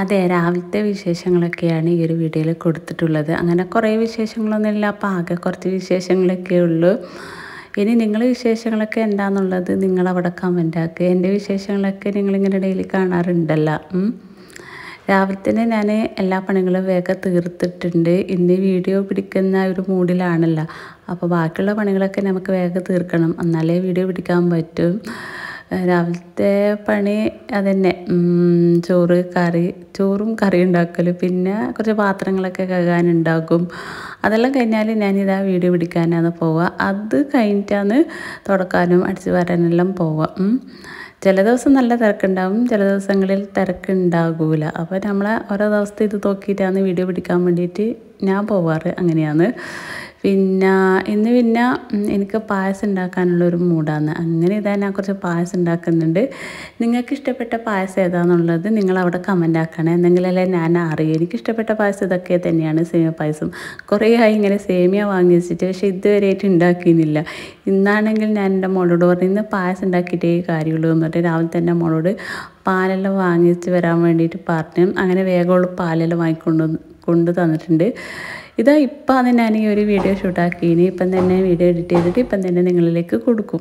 അതെ രാവിലത്തെ വിശേഷങ്ങളൊക്കെയാണ് ഈ ഒരു വീഡിയോയിൽ കൊടുത്തിട്ടുള്ളത് അങ്ങനെ കുറേ വിശേഷങ്ങളൊന്നുമില്ല അപ്പോൾ ആകെ കുറച്ച് വിശേഷങ്ങളൊക്കെ ഉള്ളൂ ഇനി നിങ്ങളെ വിശേഷങ്ങളൊക്കെ എന്താണെന്നുള്ളത് നിങ്ങളവിടെ കമൻ്റ് ആക്കുക എൻ്റെ വിശേഷങ്ങളൊക്കെ നിങ്ങളിങ്ങനെ ഡെയിലി കാണാറുണ്ടല്ലോ ഉം. രാവിലെ തന്നെ ഞാൻ എല്ലാ പണികളും വേഗം തീർത്തിട്ടുണ്ട് ഇന്ന് വീഡിയോ പിടിക്കുന്ന ഒരു മൂഡിലാണല്ലോ അപ്പോൾ ബാക്കിയുള്ള പണികളൊക്കെ നമുക്ക് വേഗം തീർക്കണം എന്നാലേ വീഡിയോ പിടിക്കാൻ പറ്റും രാവിലത്തെ പണി അതന്നെ ഉം, ചോറ് കറി ചോറും കറി ഉണ്ടാക്കൽ പിന്നെ കുറച്ച് പാത്രങ്ങളൊക്കെ കഴുകാനുണ്ടാകും അതെല്ലാം കഴിഞ്ഞാൽ ഞാനിതാ വീഡിയോ പിടിക്കാനാണ് പോവുക അത് കഴിഞ്ഞിട്ടാണ് തുടക്കാനും അടിച്ചു വരാനെല്ലാം പോവുക ഉം. ചില ദിവസം നല്ല തിരക്കുണ്ടാവും ചില ദിവസങ്ങളിൽ തിരക്കുണ്ടാകൂല അപ്പോൾ നമ്മളെ ഓരോ ദിവസത്തെ ഇത് നോക്കിയിട്ടാണ് വീഡിയോ പിടിക്കാൻ വേണ്ടിയിട്ട് ഞാൻ പോവാറ് അങ്ങനെയാണ് പിന്നെ ഇന്ന് പിന്നെ ഉം, എനിക്ക് പായസം ഉണ്ടാക്കാനുള്ള ഒരു മൂഡാണ് അങ്ങനെ ഇതാ ഞാൻ കുറച്ച് പായസം ഉണ്ടാക്കുന്നുണ്ട് നിങ്ങൾക്ക് ഇഷ്ടപ്പെട്ട പായസം ഏതാണെന്നുള്ളത് നിങ്ങൾ അവിടെ കമൻ്റ് ആക്കണേ എന്തെങ്കിലല്ലേ ഞാൻ അറിയും എനിക്ക് ഇഷ്ടപ്പെട്ട പായസം ഇതൊക്കെ തന്നെയാണ് സേമിയ പായസം കുറേ ആയി ഇങ്ങനെ സേമിയ വാങ്ങി വെച്ചിട്ട് പക്ഷേ ഇതുവരെയായിട്ട് ഉണ്ടാക്കിയിരുന്നില്ല ഇന്നാണെങ്കിൽ ഞാൻ എൻ്റെ മോളോട് പറഞ്ഞു ഇന്ന് പായസം ഉണ്ടാക്കിയിട്ടേ കാര്യമുള്ളൂ എന്ന് പറഞ്ഞിട്ട് രാവിലെ തന്നെ മോളോട് പാലെല്ലാം വാങ്ങിച്ച് വരാൻ വേണ്ടിയിട്ട് പറഞ്ഞു അങ്ങനെ വേഗമുള്ള പാലെല്ലാം വാങ്ങിക്കൊണ്ട് വന്ന് കൊണ്ട് തന്നിട്ടുണ്ട് ഇതാ ഇപ്പം ഞാൻ ഈ ഒരു വീഡിയോ ഷൂട്ടാക്കിയിനി ഇപ്പം തന്നെ വീഡിയോ എഡിറ്റ് ചെയ്തിട്ട് ഇപ്പം തന്നെ നിങ്ങളിലേക്ക് കൊടുക്കും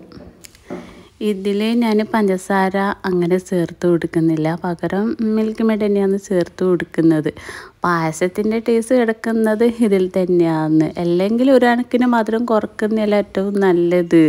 ഇതിൽ ഞാൻ പഞ്ചസാര അങ്ങനെ ചേർത്ത് കൊടുക്കുന്നില്ല പകരം മിൽക്ക് മെയ്ഡ് തന്നെയാണ് ചേർത്ത് കൊടുക്കുന്നത് പായസത്തിൻ്റെ ടേസ്റ്റ് കിടക്കുന്നത് ഇതിൽ തന്നെയാണ് അല്ലെങ്കിൽ ഒരു കണക്കിന് മധുരം കുറക്കുന്നതല്ല ഏറ്റവും നല്ലത്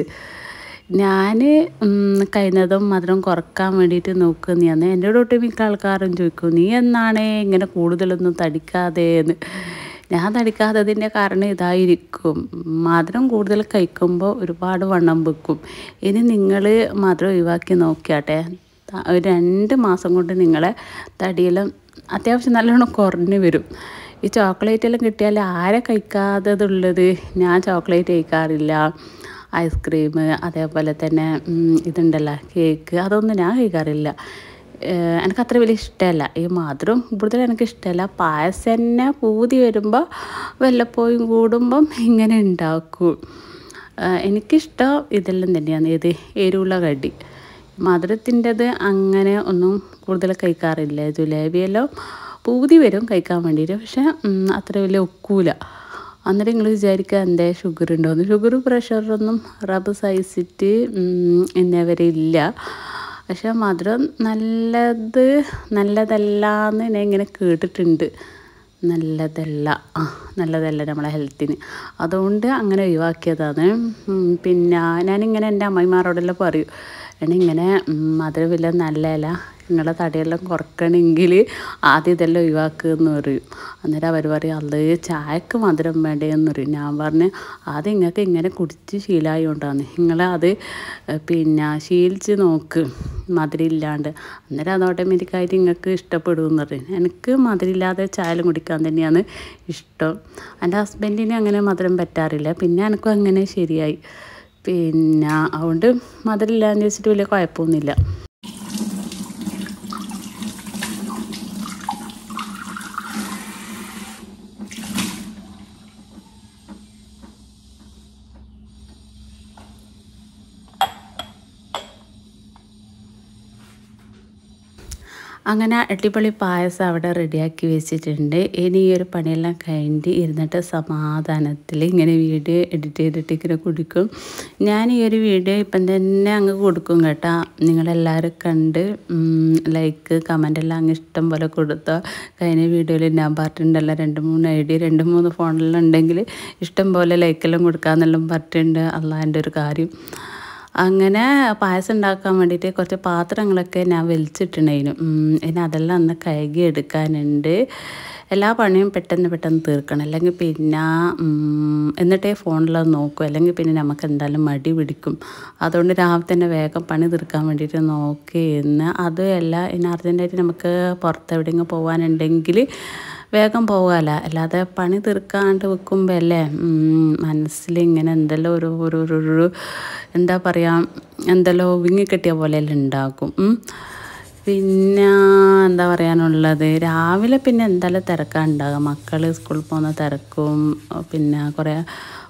ഞാൻ കഴിയുന്നതും മധുരം കുറക്കാൻ വേണ്ടിയിട്ട് നോക്കുന്നതാണ് എൻ്റെ കൂടെ മിക്ക ആൾക്കാരും ചോദിക്കും നീ എന്നാണ് ഇങ്ങനെ കൂടുതലൊന്നും തടിക്കാതെ എന്ന് ഞാൻ തടിക്കാത്തതിൻ്റെ കാരണം ഇതായിരിക്കും മധുരം കൂടുതൽ കഴിക്കുമ്പോൾ ഒരുപാട് വണ്ണം വെക്കും ഇനി നിങ്ങൾ മധുരം ഒഴിവാക്കി നോക്കിയാട്ടെ ത- ഒരു രണ്ട് മാസം കൊണ്ട് നിങ്ങളെ തടിയെല്ലാം അത്യാവശ്യം നല്ലോണം കുറഞ്ഞു വരും ഈ ചോക്ലേറ്റ് എല്ലാം കിട്ടിയാൽ ആരെ കഴിക്കാത്തതുള്ളത് ഞാൻ ചോക്ലേറ്റ് കഴിക്കാറില്ല ഐസ്ക്രീം അതേപോലെ തന്നെ ഉം, ഇതുണ്ടല്ലോ കേക്ക് അതൊന്നും ഞാൻ കഴിക്കാറില്ല ഏഹ് എനിക്ക് അത്ര വലിയ ഇഷ്ടമല്ല ഈ മധുരം കൂടുതൽ എനിക്ക് ഇഷ്ടമല്ല പായസം തന്നെ പൂതി വരുമ്പോൾ വല്ലപ്പോഴും കൂടുമ്പം ഇങ്ങനെ ഉണ്ടാക്കും ഏഹ് എനിക്കിഷ്ടം ഇതെല്ലാം തന്നെയാണ് ഇത് എരിവുള്ള കടി മധുരത്തിൻ്റെത് അങ്ങനെ ഒന്നും കൂടുതൽ കഴിക്കാറില്ല ജിലേബിയെല്ലാം പൂതി വരും കഴിക്കാൻ വേണ്ടിയിട്ട് പക്ഷേ ഉം, അത്ര വലിയ ഒക്കൂല അന്നേരം നിങ്ങൾ വിചാരിക്കുക എന്തേ ഷുഗർ ഉണ്ടോയെന്ന് ഷുഗർ പ്രഷറൊന്നും റബ്ബ് സഹിച്ചിട്ട് ഇന്നേവരെ ഇല്ല പക്ഷെ മധുരം നല്ലത് നല്ലതല്ല എന്ന് ഞാൻ ഇങ്ങനെ കേട്ടിട്ടുണ്ട് നല്ലതല്ല ആ നല്ലതല്ല നമ്മളെ ഹെൽത്തിന് അതുകൊണ്ട് അങ്ങനെ ഒഴിവാക്കിയതാണ് ഉം, പിന്നെ ഞാനിങ്ങനെ എൻ്റെ അമ്മമാരോടെല്ലാം പറയും ഇങ്ങനെ മധുരമില്ല നല്ലതല്ല നിങ്ങളെ തടിയെല്ലാം കുറക്കണമെങ്കിൽ ആദ്യം ഇതെല്ലാം ഒഴിവാക്കുക എന്ന് പറയും അന്നേരം അവർ പറയും അത് ചായക്ക് മധുരം വേണ്ടേന്ന് പറയും ഞാൻ പറഞ്ഞു ആദ്യം നിങ്ങൾക്ക് ഇങ്ങനെ കുടിച്ച് ശീലമായതുകൊണ്ടാണ് നിങ്ങൾ അത് ഏഹ്, പിന്നെ ശീലിച്ച് നോക്ക് മധുരം ഇല്ലാണ്ട് അന്നേരം അത് ഓട്ടോമാറ്റിക്കായിട്ട് നിങ്ങൾക്ക് ഇഷ്ടപ്പെടുമെന്ന് പറയും എനിക്ക് മധുരമില്ലാതെ ചായലും കുടിക്കാൻ തന്നെയാണ് ഇഷ്ടം എൻ്റെ ഹസ്ബൻഡിന് അങ്ങനെ മധുരം പറ്റാറില്ല പിന്നെ എനിക്കും അങ്ങനെ ശരിയായി പിന്നെ അതുകൊണ്ട് മധുരമില്ലാന്ന് വെച്ചിട്ട് വലിയ കുഴപ്പമൊന്നുമില്ല അങ്ങനെ അടിപൊളി പായസം അവിടെ റെഡിയാക്കി വെച്ചിട്ടുണ്ട് ഇനി ഈ ഒരു പണിയെല്ലാം കഴിഞ്ഞിട്ട് ഇരുന്നിട്ട് സമാധാനത്തിൽ ഇങ്ങനെ വീഡിയോ എഡിറ്റ് ചെയ്തിട്ട് ഇങ്ങനെ കുടിക്കും ഞാൻ ഈ ഒരു വീഡിയോ ഇപ്പം തന്നെ അങ്ങ് കൊടുക്കും കേട്ടോ നിങ്ങളെല്ലാവരും കണ്ട് ലൈക്ക് കമൻ്റ് എല്ലാം അങ്ങ് ഇഷ്ടം പോലെ കൊടുത്തോ കഴിഞ്ഞ വീഡിയോയിൽ ഞാൻ പറഞ്ഞിട്ടുണ്ടല്ലോ രണ്ട് മൂന്ന് ഐ ഡി രണ്ട് മൂന്ന് ഫോണിലെല്ലാം ഉണ്ടെങ്കിൽ ഇഷ്ടം പോലെ ലൈക്കെല്ലാം കൊടുക്കാമെന്നെല്ലാം പറഞ്ഞിട്ടുണ്ട് അള്ളാൻ്റെ ഒരു കാര്യം അങ്ങനെ പായസം ഉണ്ടാക്കാൻ വേണ്ടിയിട്ട് കുറച്ച് പാത്രങ്ങളൊക്കെ ഞാൻ വലിച്ചിട്ടുണ്ടായിരുന്നു ഉം, ഇനി അതെല്ലാം ഒന്ന് കഴുകി എടുക്കാനുണ്ട് എല്ലാ പണിയും പെട്ടെന്ന് പെട്ടെന്ന് തീർക്കണം അല്ലെങ്കിൽ പിന്നെ ഉം, എന്നിട്ടേ ഫോണിലത് നോക്കും അല്ലെങ്കിൽ പിന്നെ നമുക്ക് എന്തായാലും മടി പിടിക്കും അതുകൊണ്ട് രാവിലെ തന്നെ വേഗം പണി തീർക്കാൻ വേണ്ടിയിട്ട് നോക്കി ഇന്ന് അതുമല്ല ഇനി അർജൻറ്റായിട്ട് നമുക്ക് പുറത്ത് എവിടെയെങ്കിലും പോകാനുണ്ടെങ്കിൽ വേഗം പോകാമല്ലോ അല്ലാതെ പണി തീർക്കാണ്ട് വെക്കുമ്പോൾ അല്ലേ മനസ്സിൽ ഇങ്ങനെ എന്തെല്ലോ ഒരു ഒരു ഒരു ഒരു എന്താ പറയുക എന്തെല്ലോ വിങ്ങിക്കെട്ടിയ പോലെയെല്ലാം ഉണ്ടാക്കും ഉം. പിന്നെ എന്താ പറയാനുള്ളത് രാവിലെ പിന്നെ എന്തായാലും തിരക്കാണ് ഉണ്ടാകുക മക്കൾ സ്കൂളിൽ പോകുന്ന തിരക്കും പിന്നെ കുറേ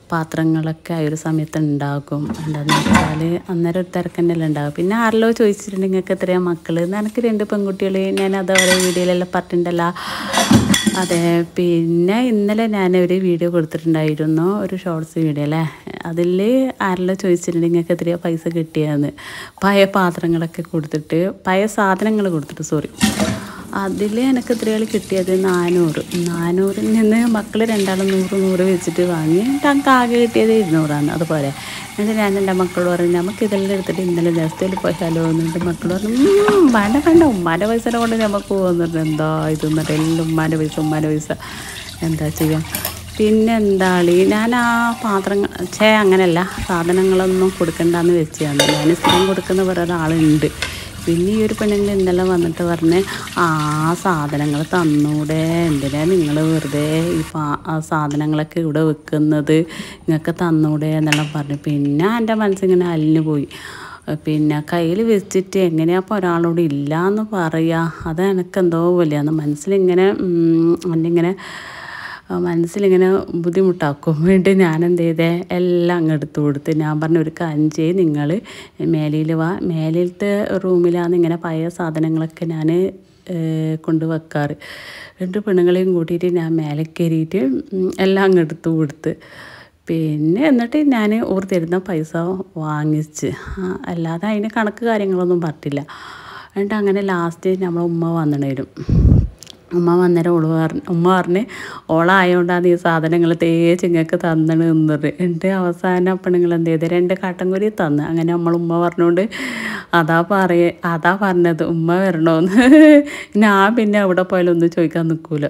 പാത്രങ്ങളൊക്കെ ആ ഒരു സമയത്ത് ഉണ്ടാകും എന്താണെന്ന് വെച്ചാൽ അന്നേരം ഒരു തിരക്കന്നെല്ലാം ഉണ്ടാകും പിന്നെ ആരെല്ലോ ചോദിച്ചിട്ടുണ്ട് നിങ്ങൾക്ക് എത്രയാ മക്കൾ എനിക്ക് രണ്ട് പെൺകുട്ടികൾ ഞാൻ അത് ഓരോ വീഡിയോയിലെല്ലാം പറഞ്ഞിട്ടുണ്ടല്ലോ അതെ പിന്നെ ഇന്നലെ ഞാൻ ഒരു വീഡിയോ കൊടുത്തിട്ടുണ്ടായിരുന്നു ഒരു ഷോർട്സ് വീഡിയോ അല്ലേ അതിൽ ആരെല്ലാം ചോദിച്ചിട്ടുണ്ട് നിങ്ങൾക്ക് എത്രയോ പൈസ കിട്ടിയതെന്ന് പഴയ പാത്രങ്ങളൊക്കെ കൊടുത്തിട്ട് പഴയ സാധനങ്ങൾ കൊടുത്തിട്ട് സോറി അതിൽ എനിക്ക് എത്രയാണ് കിട്ടിയത് നാനൂറ് നാനൂറിൽ നിന്ന് മക്കൾ രണ്ടാളും നൂറ് നൂറ് വെച്ചിട്ട് വാങ്ങി എനിക്ക് ആകെ കിട്ടിയത് ഇരുന്നൂറാണ് അതുപോലെ എന്നിട്ട് ഞാൻ എൻ്റെ മക്കളോട് പറഞ്ഞു നമുക്ക് ഇതെല്ലാം എടുത്തിട്ട് ഇന്നലെ നെസ്റ്റയിൽ പോയാലോ എന്നിട്ട് മക്കൾ പറഞ്ഞു "ഉം, വേണ്ട വേണ്ട ഉമ്മാൻ്റെ പൈസ കൊണ്ട് നമുക്ക് പോകുന്നുണ്ട് എന്താ ഇത് എന്നിട്ട് എല്ലാം ഉമ്മാൻ്റെ പൈസ ഉമ്മാൻ്റെ പൈസ എന്താ ചെയ്യാം പിന്നെ എന്താളി ഞാൻ ആ പാത്രങ്ങൾ ചേ അങ്ങനെയല്ല സാധനങ്ങളൊന്നും കൊടുക്കണ്ടെന്ന് വെച്ചാണ് ഞാൻ സ്ഥിരം കൊടുക്കുന്ന വേറെ ഒരാളുണ്ട് പിന്നെ ഈ ഒരു പെണ്ണുങ്ങൾ ഇന്നലെ വന്നിട്ട് പറഞ്ഞ് ആ സാധനങ്ങൾ തന്നൂടെ എന്തിനാ നിങ്ങൾ വെറുതെ ഈ പാ ആ സാധനങ്ങളൊക്കെ ഇവിടെ വെക്കുന്നത് നിങ്ങൾക്ക് തന്നൂടെ എന്നെല്ലാം പറഞ്ഞു പിന്നെ എൻ്റെ മനസ്സിങ്ങനെ അലിഞ്ഞു പോയി പിന്നെ കയ്യിൽ വെച്ചിട്ട് എങ്ങനെയാ അപ്പോൾ ഒരാളോട് ഇല്ല എന്ന് പറയുക അത് എനിക്കെന്തോ പോലെയാണ് മനസ്സിലിങ്ങനെ എന്നിങ്ങനെ മനസ്സിലിങ്ങനെ ബുദ്ധിമുട്ടാക്കും വേണ്ടി ഞാൻ എന്ത് ചെയ്തേ എല്ലാം അങ്ങ് എടുത്തു കൊടുത്ത് ഞാൻ പറഞ്ഞ ഒരു കഞ്ചേ നിങ്ങൾ മേലയിൽ വാ മേലിലത്തെ റൂമിലാണ് ഇങ്ങനെ പഴയ സാധനങ്ങളൊക്കെ ഞാൻ കൊണ്ട് വെക്കാറ് രണ്ട് പെണ്ണുങ്ങളെയും കൂട്ടിയിട്ട് ഞാൻ മേലെ കയറിയിട്ട് എല്ലാം അങ്ങ് എടുത്തു കൊടുത്ത് പിന്നെ എന്നിട്ട് ഞാൻ ഓർ തരുന്ന പൈസ വാങ്ങിച്ച് ആ, അല്ലാതെ അതിന് കണക്ക് കാര്യങ്ങളൊന്നും പറഞ്ഞില്ല എന്നിട്ട് അങ്ങനെ ലാസ്റ്റ് നമ്മളെ ഉമ്മ വന്നിടരും ഉമ്മ വന്നേരം ഓള് പറഞ്ഞ് ഉമ്മ പറഞ്ഞ് ഓളായോണ്ടാണ് ഈ സാധനങ്ങൾ തേച്ച് ഇങ്ങക്ക് തന്നണ് എന്നത് എന്നിട്ട് അവസാനം പെണ്ണുങ്ങൾ എന്ത് ചെയ്ത് രണ്ട് കാട്ടം കൂടി തന്ന് അങ്ങനെ നമ്മൾ ഉമ്മ പറഞ്ഞുകൊണ്ട് അതാ പറയ അതാ പറഞ്ഞത് ഉമ്മ വരണോന്ന് ഞാൻ പിന്നെ അവിടെ പോയാലൊന്നും ചോദിക്കാൻ നിൽക്കൂല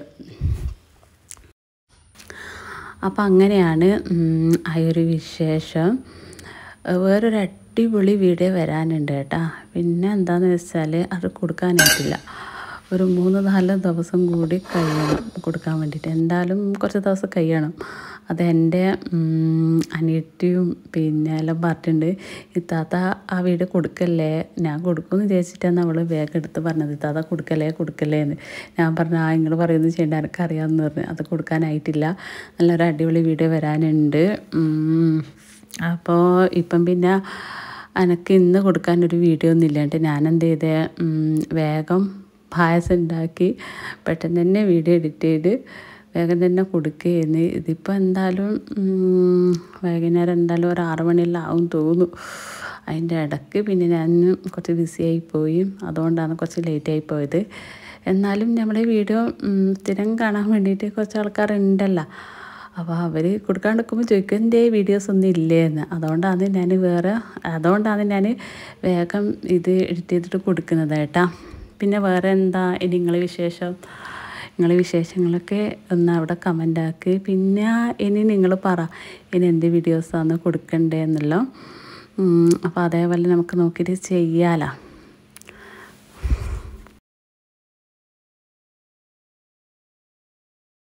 അപ്പം അങ്ങനെയാണ് ഉം, ആ ഒരു വിശേഷം വേറൊരു അടിപൊളി വീഡിയോ വരാനുണ്ട് കേട്ടാ പിന്നെ എന്താണെന്ന് വെച്ചാൽ അത് കൊടുക്കാനായിട്ടില്ല ഒരു മൂന്ന് നാല് ദിവസം കൂടി കഴിയണം കൊടുക്കാൻ വേണ്ടിയിട്ട് എന്തായാലും കുറച്ച് ദിവസം കഴിയണം അത് എൻ്റെ ഉം, അനിയത്തിയും പിന്നെ എല്ലാം പറഞ്ഞിട്ടുണ്ട് ഇത്താത്ത ആ വീട് കൊടുക്കല്ലേ ഞാൻ കൊടുക്കുമെന്ന് വിചാരിച്ചിട്ടാണ് അവൾ വേഗം എടുത്ത് പറഞ്ഞത് ഇത്താത്ത കൊടുക്കല്ലേ കൊടുക്കല്ലേ എന്ന് ഞാൻ പറഞ്ഞു ആ നിങ്ങൾ പറയുന്നത് ചെയ്യേണ്ട എനിക്കറിയാമെന്ന് പറഞ്ഞു അത് കൊടുക്കാനായിട്ടില്ല നല്ലൊരു അടിപൊളി വീഡിയോ വരാനുണ്ട് ഉം. അപ്പോൾ ഇപ്പം പിന്നെ എനിക്ക് ഇന്ന് കൊടുക്കാനൊരു വീഡിയോ ഒന്നും ഇല്ലാണ്ട് ഞാൻ എന്ത് ചെയ്തേ ഉം, വേഗം പായസം ഉണ്ടാക്കി പെട്ടെന്ന് തന്നെ വീഡിയോ എഡിറ്റ് ചെയ്ത് വേഗം തന്നെ കൊടുക്കുകയെന്ന് ഇതിപ്പോൾ എന്തായാലും ഉം, വൈകുന്നേരം എന്തായാലും ഒരു ആറ് മണിയെല്ലാം ആവും തോന്നും അതിൻ്റെ ഇടയ്ക്ക് പിന്നെ ഞാൻ കുറച്ച് ബിസിയായി പോയി അതുകൊണ്ടാണ് കുറച്ച് ലേറ്റായി പോയത് എന്നാലും നമ്മുടെ വീഡിയോ ഉം, സ്ഥിരം കാണാൻ വേണ്ടിയിട്ട് കുറച്ച് ആൾക്കാരുണ്ടല്ലോ അപ്പോൾ അവർ കൊടുക്കാണ്ട് നിൽക്കുമ്പോൾ ചോദിക്കും എന്തേ വീഡിയോസ് ഒന്നും ഇല്ലേ എന്ന് അതുകൊണ്ടാണ് ഞാൻ വേറെ അതുകൊണ്ടാണ് ഞാൻ വേഗം ഇത് എഡിറ്റ് ചെയ്തിട്ട് കൊടുക്കുന്നത് കേട്ടാ പിന്നെ വേറെ എന്താ ഇനി നിങ്ങളെ വിശേഷം നിങ്ങളെ വിശേഷങ്ങളൊക്കെ ഒന്ന് അവിടെ കമൻ്റ് ആക്കി പിന്നെ ഇനി നിങ്ങൾ പറ ഇനി എന്ത് വീഡിയോസാണ് കൊടുക്കണ്ടേ എന്നല്ലോ അപ്പോൾ അതേപോലെ നമുക്ക് നോക്കിയിട്ട് ചെയ്യാലോ